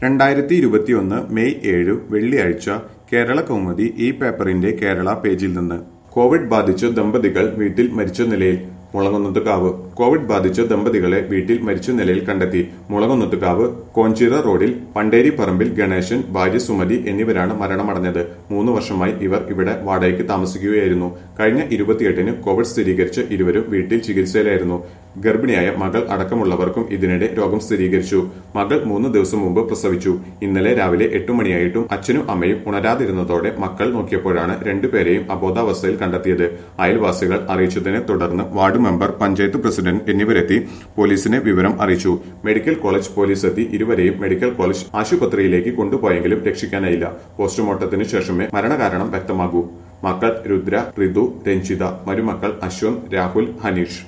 രണ്ടായിരത്തി ഇരുപത്തിയൊന്ന് മെയ് ഏഴ് വെള്ളിയാഴ്ച കേരള കൗമുദി ഈ പേപ്പറിന്റെ കേരള പേജിൽ നിന്ന് കോവിഡ് ബാധിച്ച ദമ്പതികൾ വീട്ടിൽ മരിച്ച നിലയിൽ മുളങ്ങുന്നത്തുകാവ് കോവിഡ് ബാധിച്ച ദമ്പതികളെ വീട്ടിൽ മരിച്ച നിലയിൽ കണ്ടെത്തി മുളങ്ങുന്നത്തുകാവ് കോഞ്ചിറ റോഡിൽ പണ്ടേരി പറമ്പിൽ ഗണേശൻ ഭാര്യ സുമതി എന്നിവരാണ് മരണമടഞ്ഞത് മൂന്ന് വർഷമായി ഇവർ ഇവിടെ വാടകയ്ക്ക് താമസിക്കുകയായിരുന്നു കഴിഞ്ഞ ഇരുപത്തിയെട്ടിന് കോവിഡ് സ്ഥിരീകരിച്ച ഇരുവരും വീട്ടിൽ ചികിത്സയിലായിരുന്നു ഗർഭിണിയായ മകൾ അടക്കമുള്ളവർക്കും ഇതിനിടെ രോഗം സ്ഥിരീകരിച്ചു മകൾ മൂന്ന് ദിവസം മുമ്പ് പ്രസവിച്ചു ഇന്നലെ രാവിലെ എട്ടു മണിയായിട്ടും അച്ഛനും അമ്മയും ഉണരാതിരുന്നതോടെ മക്കൾ നോക്കിയപ്പോഴാണ് രണ്ടുപേരെയും അബോധാവസ്ഥയിൽ കണ്ടെത്തിയത് അയൽവാസികൾ അറിയിച്ചതിനെ തുടർന്ന് വാർഡ് മെമ്പർ പഞ്ചായത്ത് പ്രസിഡന്റ് എന്നിവരെത്തി പോലീസിനെ വിവരം അറിയിച്ചു മെഡിക്കൽ കോളേജ് പോലീസ് എത്തി ഇരുവരെയും മെഡിക്കൽ കോളേജ് ആശുപത്രിയിലേക്ക് കൊണ്ടുപോയെങ്കിലും രക്ഷിക്കാനായില്ല പോസ്റ്റ്മോർട്ടത്തിന് ശേഷമേ മരണകാരണം വ്യക്തമാകൂ മക്കൾ രുദ്ര ഋതു രഞ്ജിത മരുമക്കൾ അശ്വന്ത് രാഹുൽ ഹനീഷ്